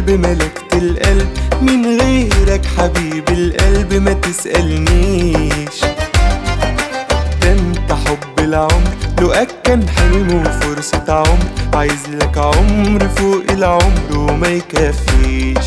القلب ملكت القلب من غيرك حبيب القلب ما تسألنيش ده انت حب العمر لقاك كان حلم وفرصة عمر عايز لك عمر فوق العمر وما يكفيش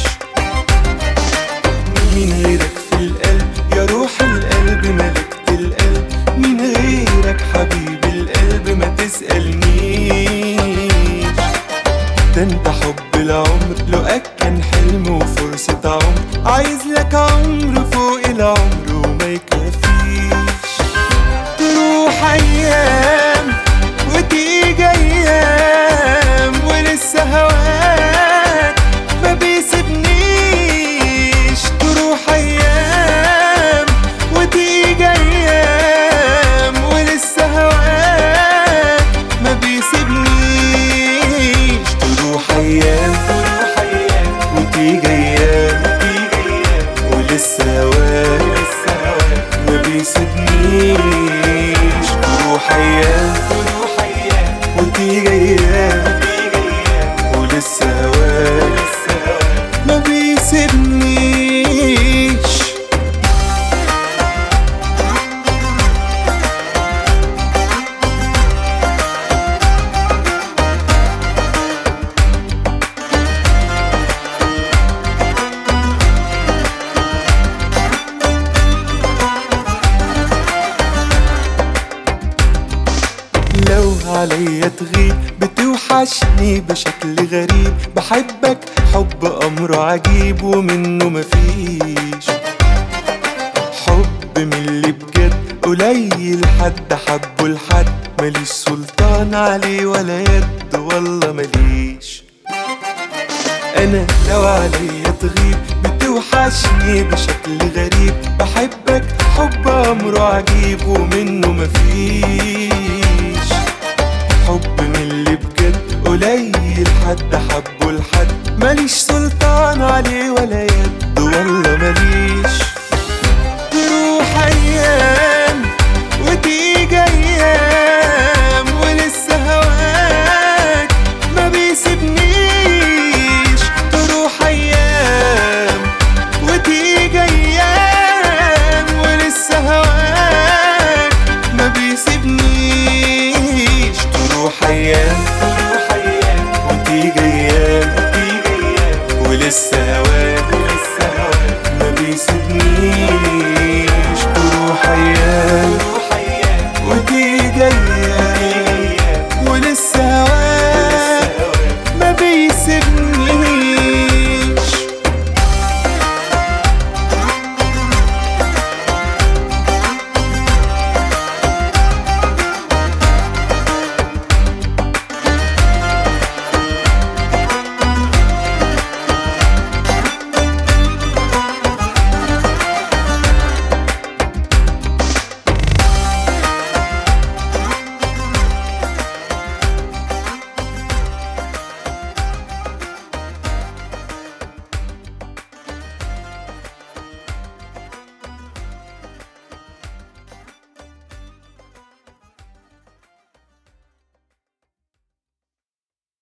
من غيرك في القلب يا روح القلب ملكت القلب من غيرك حبيب القلب ما تسألنيش ده انت حب العمر لقاك كان حلم وفرصة عمر عايز لك عمر فوق العمر وما يكفيش تروح ايام وتيجي ايام ولسه هواك ما بيسيبنيش تروح ايام وتيجي ايام ولسه هواك ما بيسيبنيش تروح ايام تروح ايام وتيجي ايام وتيجي ايام ولسه هواك لسه هواك ما بيسيبنيش تروح ايام تروح ايام وتيجي ايام وتيجي ايام ولسه هواك لسه هواك ما بيسيبنيش لو عليا تغيب بتوحشني بشكل غريب بحبك حب أمره عجيب ومنه مفيش حب من اللي بجد قليل حد حبه لحد ماليش سلطان عليه ولا يد والله ماليش انا لو عليا تغيب بتوحشني بشكل غريب بحبك حب امره عجيب ومنه مفيش حب من اللي بجد قليل حد حبه لحد ماليش سلطان عليه ولا يد والله ماليش تروح ايام وتيجي ايام ولسه هواك ما بيسيبنيش تروح ايام وتيجي ايام ولسه هواك ما بيسيبنيش تروح ايام تروح ايام وتيجي ايام وتيجي ايام ولسه هواك